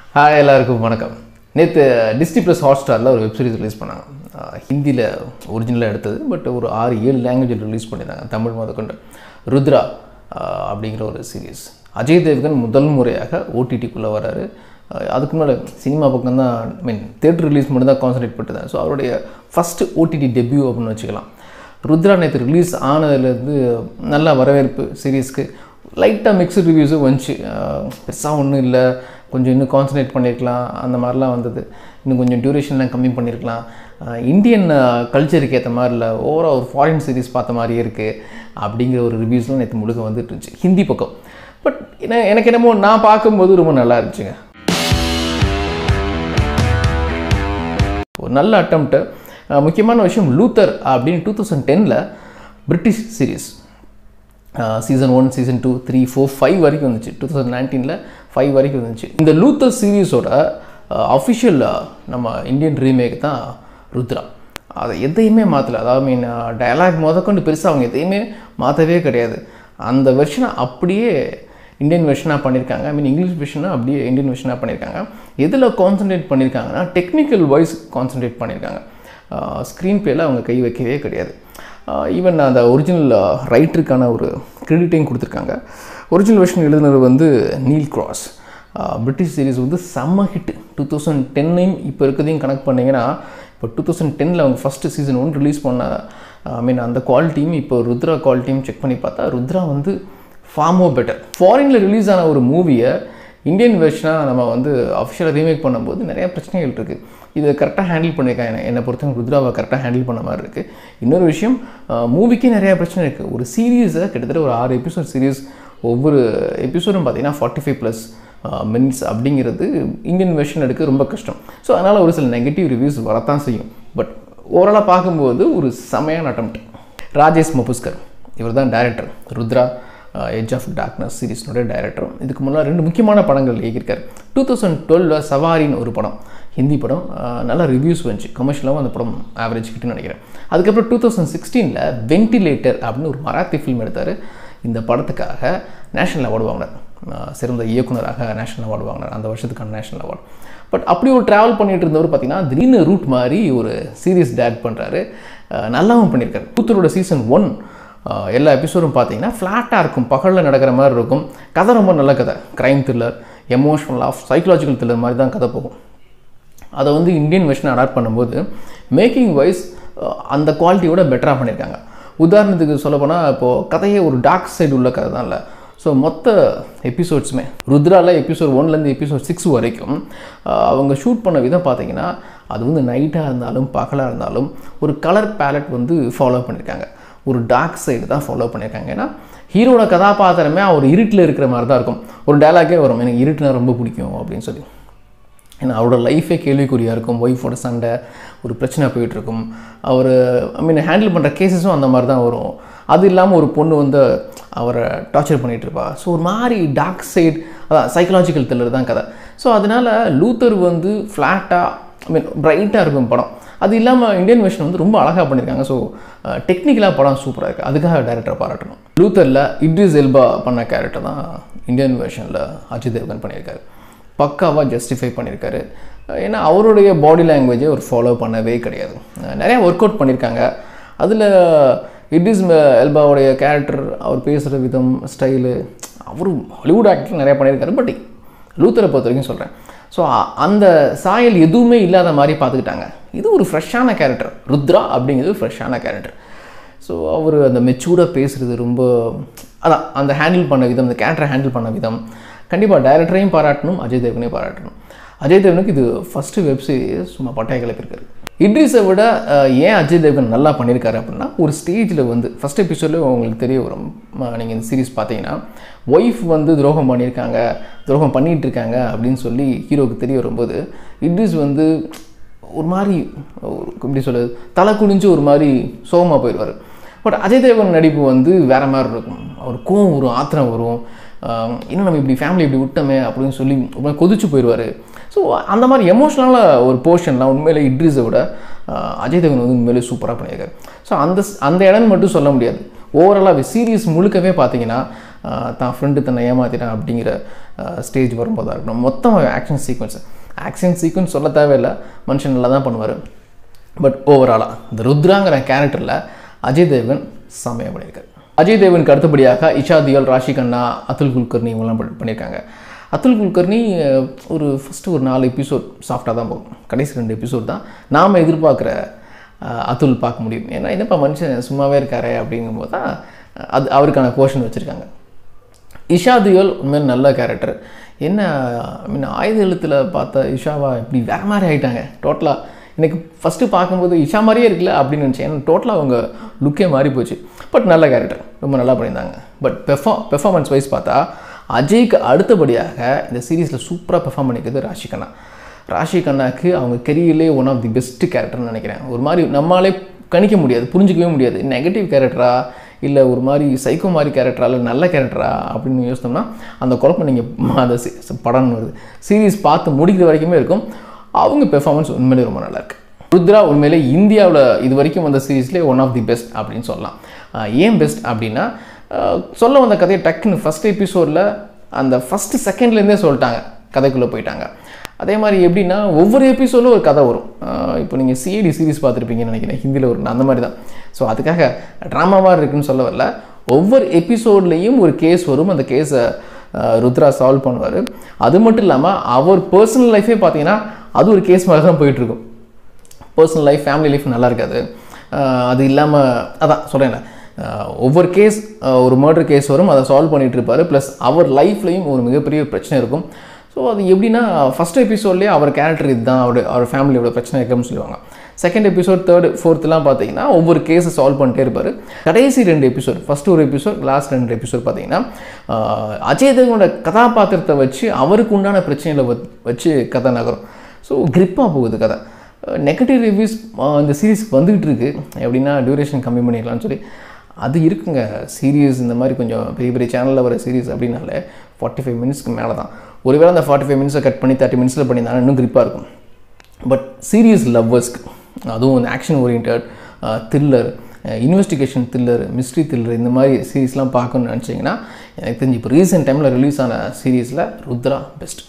hi எல்லாருக்கும் வணக்கம் நேற்று டிஸ்னி ப்ளஸ் ஹாட் ஸ்டாரில் ஒரு வெப் சீரிஸ் ரிலீஸ் பண்ணாங்க ஹிந்தியில் ஒரிஜினலாக எடுத்தது பட் ஒரு ஆறு ஏழு லாங்குவேஜில் ரிலீஸ் பண்ணியிருந்தாங்க தமிழ் முதற்கொண்டு ருத்ரா ஆஹ், அப்படிங்கிற ஒரு சீரிஸ் அஜய் தேவ்கன் முதல் முறையாக ஓடிடிக்குள்ளே வராரு ஆஹ், அதுக்கு முன்னாடி சினிமா பக்கம் தான் ஐ மீன் தேட்டர் ரிலீஸ் மட்டும் தான் கான்சன்ட்ரேட் பண்ணிட்டு so அவருடைய ஃபஸ்ட்டு ஓடிடி டெபியூ அப்படின்னு வச்சுக்கலாம் ருத்ரா நேற்று ரிலீஸ் ஆனதுலேருந்து நல்ல வரவேற்பு சீரீஸ்க்கு லைட்டாக மிக்சட் ரிவ்யூஸும் வந்துச்சு பெருசாக ஒன்றும் இல்லை கொஞ்சம் இன்னும் கான்சன்ட்ரேட் பண்ணியிருக்கலாம் அந்த மாதிரிலாம் வந்தது இன்னும் கொஞ்சம் டியூரேஷன்லாம் கம்மி பண்ணியிருக்கலாம் இந்தியன் கல்ச்சருக்கு ஏற்ற மாதிரி இல்லை ஓவராக ஒரு ஃபாரின் சீரிஸ் பார்த்த மாதிரியே இருக்குது அப்படிங்கிற ஒரு ரிவ்யூஸ்லாம் நேற்று முழுக்க வந்துட்டு இருந்துச்சு ஹிந்தி பக்கம் பட் என்ன எனக்கு என்னமோ நான் பார்க்கும்போது ரொம்ப நல்லா இருந்துச்சுங்க ஒரு நல்ல அட்டம்ப்ட்டு முக்கியமான விஷயம் லூத்தர் அப்படின்னு டூ தௌசண்ட் டெனில் British series season one season two three four five வரைக்கும் வந்துச்சு டூ தௌசண்ட் நைன்டீனில் ஃபைவ் வரைக்கும் வந்துச்சு இந்த லூத்தர் சீரீஸோட அஃபிஷியல் நம்ம இந்தியன் ரீமேக் தான் ருத்ரா அதை எதையுமே மாற்றல அதாவது மீன் டயலாக் முதற்கொண்டு பெருசாக அவங்க எதையுமே மாற்றவே கிடையாது அந்த வெர்ஷனை அப்படியே இந்தியன் வெர்ஷனாக பண்ணியிருக்காங்க ஐ மீன் இங்கிலீஷ் வெர்ஷனாக அப்படியே இந்தியன் வெர்ஷனாக பண்ணியிருக்காங்க எதில் கான்சன்ட்ரேட் பண்ணியிருக்காங்கன்னா டெக்னிக்கல் வைஸ் கான்சன்ட்ரேட் பண்ணியிருக்காங்க ஸ்க்ரீன் பிளேயில் அவங்க கை வைக்கவே கிடையாது ஈவன் அந்த ஒரிஜினல் ரைட்டருக்கான ஒரு கிரெடிட்டையும் கொடுத்துருக்காங்க ஒரிஜினல் வெர்ஷன் எழுதினது வந்து நீல் கிராஸ் பிரிட்டிஷ் சீரிஸ் வந்து செம்ம ஹிட் டூ தௌசண்ட் டென்னையும் இப்போ இருக்கிறதையும் கனெக்ட் பண்ணிங்கன்னா இப்போ டூ தௌசண்ட் டெனில் அவங்க ஃபஸ்ட்டு சீசன் ஒன் ரிலீஸ் பண்ண ஐ மீன் அந்த குவாலிட்டியும் இப்போ ருத்ரா குவாலிட்டியும் செக் பண்ணி பார்த்தா ருத்ரா வந்து ஃபார்மோ பெட்டர் ஃபாரினில் ரிலீஸ் ஆன ஒரு மூவியை இந்தியன் வெர்ஷனாக நம்ம வந்து அஃபிஷியலாக ரீமேக் பண்ணும்போது நிறைய பிரச்சனைகள் இருக்குது இதை கரெக்டாக ஹேண்டில் பண்ணியிருக்காங்க என்னை என்னை பொறுத்தவரை ருத்ராவை கரெக்டாக ஹேண்டில் பண்ண மாதிரி இருக்குது இன்னொரு விஷயம் மூவிக்கே நிறையா பிரச்சனை இருக்குது ஒரு சீரீஸை கிட்டத்தட்ட ஒரு ஆறு எபிசோட் சீரீஸ் ஒவ்வொரு எபிசோடும் பார்த்தீங்கன்னா ஃபார்ட்டி ஃபைவ் ப்ளஸ் மினிட்ஸ் அப்படிங்கிறது இந்தியன் வெர்ஷன் எடுக்க ரொம்ப கஷ்டம் ஸோ அதனால் ஒரு சில நெகட்டிவ் ரிவ்யூஸ் வரத்தான் செய்யும் பட் ஓவராலாக பார்க்கும்போது ஒரு செமையான அட்டம்ப்ட் ராஜேஷ் மபுஸ்கர் இவர் தான் director Rudra edge of darkness சீரிஸ்னுடைய டைரக்டர் இதுக்கு முன்னாடி ரெண்டு முக்கியமான படங்கள் இயக்கியிருக்காரு டூ தௌசண்ட் டுவெலில் சவாரின்னு ஒரு படம் ஹிந்தி படம் அஹ், நல்ல ரிவ்யூஸ் வந்துச்சு கமர்ஷியலாகவும் அந்த படம் ஆவரேஜ் கிட்டுன்னு நினைக்கிறேன் அதுக்கப்புறம் டூ தௌசண்ட் சிக்ஸ்டீனில் வென்டிலேட்டர் அப்படின்னு ஒரு மராத்தி ஃபில்ம் எடுத்தார் இந்த படத்துக்காக நேஷனல் அவார்டு வாங்கினார் அஹ், சிறந்த இயக்குனராக நேஷனல் அவார்டு வாங்கினார் அந்த வருஷத்துக்கான நேஷனல் அவார்டு பட் அப்படி ஒரு ட்ராவல் பண்ணிட்டு இருந்தவர் பார்த்தீங்கன்னா திடீர்னு ரூட் மாதிரி ஒரு சீரியஸ் டேட் பண்ணுறாரு நல்லாவும் பண்ணியிருக்காரு கூத்தரோட சீசன் ஒன் எல்லா எபிசோடும் பார்த்தீங்கன்னா ஃப்ளாட்டாக இருக்கும் பகலில் நடக்கிற மாதிரி இருக்கும் கதை ரொம்ப நல்ல கதை crime thriller emotional of psychological thriller மாதிரி தான் கதை போகும் அதை வந்து இந்தியன் வெர்ஷன் அடாப்ட் பண்ணும்போது மேக்கிங் வைஸ் அந்த குவாலிட்டியோட பெட்டராக பண்ணியிருக்காங்க உதாரணத்துக்கு சொல்லப்போனால் இப்போது கதையே ஒரு டார்க் சைடு உள்ள கதை தான் இல்லை ஸோ மொத்த எபிசோட்ஸுமே ருத்ராவில் எபிசோட் ஒன்லேருந்து எபிசோட் சிக்ஸ் வரைக்கும் அஹ், அவங்க ஷூட் பண்ண விதம் பார்த்தீங்கன்னா அது வந்து நைட்டாக இருந்தாலும் பகலாக இருந்தாலும் ஒரு கலர் பேலட் வந்து ஃபாலோ பண்ணியிருக்காங்க ஒரு டார்க் சைடு தான் ஃபாலோ பண்ணியிருக்காங்க ஏன்னா ஹீரோட கதாபாத்திரமே அவர் இருட்டில் இருக்கிற மாதிரி தான் இருக்கும் ஒரு டயலாகே வரும் எனக்கு இருட்டுனா ரொம்ப பிடிக்கும் அப்படின்னு சொல்லி ஏன்னா அவரோட லைஃபே கேள்விக்குறியாக இருக்கும் ஒய்ஃபோட சண்டை ஒரு பிரச்சனை போயிட்டுருக்கும் அவர் ஐ மீன் ஹேண்டில் பண்ணுற கேசஸும் அந்த மாதிரி தான் வரும் அது இல்லாமல் ஒரு பொண்ணு வந்து அவரை டார்ச்சர் பண்ணிகிட்டு இருப்பா ஸோ ஒரு மாதிரி டார்க் சைடு அதான் சைக்கலாஜிக்கல் த்ரில்லர் தான் கதை ஸோ அதனால் லூத்தர் வந்து ஃப்ளாட்டாக ஐ மீன் பிரைட்டாக இருக்கும் படம் அது இல்லாமல் இந்தியன் வெர்ஷன் வந்து ரொம்ப அழகாக பண்ணியிருக்காங்க ஸோ டெக்னிக்கலாக படம் சூப்பராக இருக்குது அதுக்காக டேரக்டரை பாராட்டணும் லூத்தரில் இட்ரிஸ் எல்பா பண்ண கேரக்டர் தான் இந்தியன் வெர்ஷனில் அஜித் தேவ்கன் பண்ணியிருக்காரு பக்காவாக ஜஸ்டிஃபை பண்ணியிருக்காரு ஏன்னா அவருடைய பாடி லாங்குவேஜை அவர் ஃபாலோ பண்ணவே கிடையாது நிறையா ஒர்க் அவுட் பண்ணியிருக்காங்க அதில் இட்ரிஸ் எல்பாவுடைய கேரக்டர் அவர் பேசுகிற விதம் ஸ்டைலு அவரும் ஹாலிவுட் ஆக்டர் நிறையா பண்ணியிருக்காரு பட் லூத்தரை பொறுத்த வரைக்கும் சொல்கிறேன் ஸோ அந்த சாயல் எதுவுமே இல்லாத மாதிரி பார்த்துக்கிட்டாங்க இது ஒரு ஃப்ரெஷ்ஷான கேரக்டர் ருத்ரா அப்படிங்கிறது ஃப்ரெஷ்ஷான கேரக்டர் ஸோ அவர் அந்த மெச்சூர்டாக பேசுகிறது ரொம்ப அதான் அந்த ஹேண்டில் பண்ண விதம் அந்த கேரக்டரை ஹேண்டில் பண்ண விதம் கண்டிப்பாக டைரக்டரையும் பாராட்டணும் அஜய் தேவனையும் பாராட்டணும் அஜய் தேவனுக்கு இது ஃபஸ்ட்டு வெப் சீரிஸ் சும்மா பட்டாய கிளப்பியிருக்காரு இட்ரிஸை விட அஹ், ஏன் அஜய் தேவ்கன் நல்லா பண்ணியிருக்காரு அப்படின்னா ஒரு ஸ்டேஜில் வந்து ஃபஸ்ட் எபிசோடில் உங்களுக்கு தெரிய வரும் நீங்கள் இந்த சீரிஸ் பார்த்தீங்கன்னா ஒய்ஃப் வந்து துரோகம் பண்ணியிருக்காங்க துரோகம் பண்ணிகிட்டு இருக்காங்க அப்படின்னு சொல்லி ஹீரோவுக்கு தெரிய வரும்போது இட்ரிஸ் வந்து ஒரு மாதிரி ஒரு எப்படி சொல்லுது தலை குனிஞ்சு ஒரு மாதிரி சோகமாக போயிடுவார் பட் அஜய் தேவன் நடிப்பு வந்து வேற மாதிரி இருக்கும் அவர் கோவம் வரும் ஆத்திரம் வரும் ஆஹ் இன்னும் நம்ம இப்படி ஃபேமிலி இப்படி விட்டோமே அப்படின்னு சொல்லி ஒரு மாதிரி கொதிச்சு போயிடுவார் ஸோ அந்த மாதிரி எமோஷ்னலான ஒரு போர்ஷன்லாம் உண்மையிலே இட்ரிஸை விட ஆஹ் அஜய் தேவன் வந்து உண்மையிலே சூப்பராக பண்ணியிருக்காரு ஸோ அந்த அந்த இடம்னு மட்டும் சொல்ல முடியாது ஓவராலாக சீரியஸ் முழுக்கவே பார்த்தீங்கன்னா ஆஹ், தான் ஃப்ரெண்டு தன்னை ஏமாத்திட்டான் அப்படிங்கிற ஸ்டேஜ் வரும்போதாக இருக்கணும் மொத்தம் ஆக்ஷன் சீக்வன்ஸ் ஆக்ஷன் சீக்வன்ஸ் சொல்ல தேவையில்லை மனுஷன் நல்லா தான் பண்ணுவார் பட் ஓவராலாக இந்த ருத்ராங்கிற கேரக்டரில் அஜய் தேவன் செம்மையாக பண்ணியிருக்காரு அஜய் தேவனுக்கு அடுத்தபடியாக இஷா தியோல் ராஷி கண்ணா அதுல் குல்கர்னி இவங்கெல்லாம் பண்ணி- பண்ணியிருக்காங்க அதுல் குல்கர்னி அஹ், ஒரு ஃபஸ்ட்டு ஒரு நாலு எபிசோட் சாஃப்டாக தான் போகும் கடைசி ரெண்டு எபிசோட் தான் நாம் எதிர்பார்க்குற அஹ், அதுல் பார்க்க முடியும் ஏன்னா என்னப்பா மனுஷன் சும்மாவே இருக்காரே அப்படிங்கும்போது தான் அது அவருக்கான போர்ஷன் வச்சுருக்காங்க இஷா தியோல் உண்மையில நல்ல கேரக்டர் என்ன ஐ மீன் ஆயுத எழுத்தில் பார்த்த இஷாவா இப்படி வேற மாதிரி ஆயிட்டாங்க டோட்டலாக எனக்கு ஃபஸ்ட்டு பார்க்கும்போது இஷா மாதிரியே இருக்குல்ல அப்படின்னு நினச்சேன் ஏன்னா டோட்டலாக அவங்க லுக்கே மாறி போச்சு பட் நல்ல கேரக்டர் ரொம்ப நல்லா பண்ணியிருந்தாங்க பட் பெர்ஃபா பெர்ஃபார்மன்ஸ் வைஸ் பார்த்தா அஜய்க்கு அடுத்தபடியாக இந்த சீரீஸில் சூப்பராக பெர்ஃபார்ம் பண்ணிக்கிறது ராஷி கண்ணா ராஷி கண்ணாக்கு அவங்க கெரியர்லேயே ஒன் ஆஃப் தி பெஸ்ட் கேரக்டர்னு நினைக்கிறேன் ஒரு மாதிரி நம்மளாலே கணிக்க முடியாது புரிஞ்சிக்கவே முடியாது நெகட்டிவ் கேரக்டரா இல்லை ஒரு மாதிரி சைக்கோ மாதிரி கேரக்டரா இல்லை நல்ல கேரக்டரா அப்படின்னு யோசித்தோம்னா அந்த குழப்பம் நீங்கள் அந்த சி- படம்னு வருது சீரீஸ் பார்த்து முடிக்கிற வரைக்குமே இருக்கும் அவங்க பெர்ஃபார்மன்ஸ் உண்மையிலே ரொம்ப நல்லா இருக்கு ருத்ரா உண்மையிலே இந்தியாவில் இது வரைக்கும் வந்த சீரீஸ்லேயே ஒன் ஆஃப் தி பெஸ்ட் அப்படின்னு சொல்லலாம் ஆஹ் ஏன் பெஸ்ட் அப்படின்னா ஆஹ் சொல்ல வந்த கதையை டக்குன்னு ஃபஸ்ட் எபிசோடில் அந்த ஃபஸ்ட்டு செகண்ட்லேருந்தே சொல்லிட்டாங்க கதைக்குள்ளே போயிட்டாங்க அதே மாதிரி எப்படின்னா ஒவ்வொரு எபிசோடில் ஒரு கதை வரும் ஆஹ் இப்போ நீங்கள் சிஐடி சீரிஸ் பார்த்துருப்பீங்கன்னு நினைக்கிறேன் ஹிந்தியில் ஒரு அந்த மாதிரி தான் ஸோ அதுக்காக ட்ராமா மாதிரி இருக்குன்னு சொல்ல வரல ஒவ்வொரு எபிசோட்லேயும் ஒரு கேஸ் வரும் அந்த கேஸை ருத்ரா சால்வ் பண்ணுவார் அது மட்டும் இல்லாமல் அவர் பர்சனல் லைஃபே பார்த்தீங்கன்னா அது ஒரு கேஸ் மாதிரி தான் போயிட்டுருக்கும் பர்சனல் லைஃப் ஃபேமிலி லைஃப் நல்லா இருக்காது ஆஹ் அது இல்லாமல் அதான் சொல்கிறேன் ஒவ்வொரு கேஸ் ஒரு மர்டர் கேஸ் வரும் அதை சால்வ் பண்ணிட்டு இருப்பாரு ப்ளஸ் அவர் லைஃப்லையும் ஒரு மிகப்பெரிய பிரச்சனை இருக்கும் ஸோ அது எப்படின்னா ஃபஸ்ட் எபிசோட்லேயே அவர் கேரக்டர் இதுதான் அவர் அவர் ஃபேமிலியோட பிரச்சனை இருக்குன்னு சொல்லுவாங்க செகண்ட் எபிசோட் தேர்ட் ஃபோர்த்லாம் பார்த்தீங்கன்னா ஒவ்வொரு கேஸை சால்வ் பண்ணிட்டே இருப்பார் கடைசி ரெண்டு எபிசோட் ஃபஸ்ட் ஒரு எபிசோட் லாஸ்ட் ரெண்டு எபிசோட் பார்த்தீங்கன்னா ஆஹ் அஜய் தேவனோட கதாபாத்திரத்தை வச்சு அவருக்கு உண்டான பிரச்சனைகளை வ- வச்சு கதை நகரும் ஸோ கிரிப்பாக போகுது கதை நெகட்டிவ் ரிவ்யூஸ் இந்த சீரிஸ்க்கு வந்துகிட்டு இருக்கு எப்படின்னா டியூரேஷன் கம்மி பண்ணிடலாம்னு சொல்லி அது இருக்குங்க சீரியஸ் இந்த மாதிரி கொஞ்சம் பெரிய பெரிய சேனலில் வர சீரிஸ் அப்படின்னாலே ஃபார்ட்டி ஃபைவ் மினிட்ஸ்க்கு மேலே தான் ஒருவேளை அந்த ஃபார்ட்டி ஃபைவ் மினிட்ஸை கட் பண்ணி தேர்ட்டி மினிட்ஸில் பண்ணியிருந்தாலும் இன்னும் கிரிப்பாக இருக்கும் பட் சீரியஸ் லவ்வர்ஸ்க்கு அதுவும் இந்த action oriented thriller investigation thriller mystery thriller இந்த மாதிரி சீரீஸ்லாம் பார்க்கணும்னு நினச்சிங்கன்னா எனக்கு தெரிஞ்சு இப்போ ரீசெண்ட் டைமில் ரிலீஸ் ஆன சீரீஸில் ருத்ரா பெஸ்ட்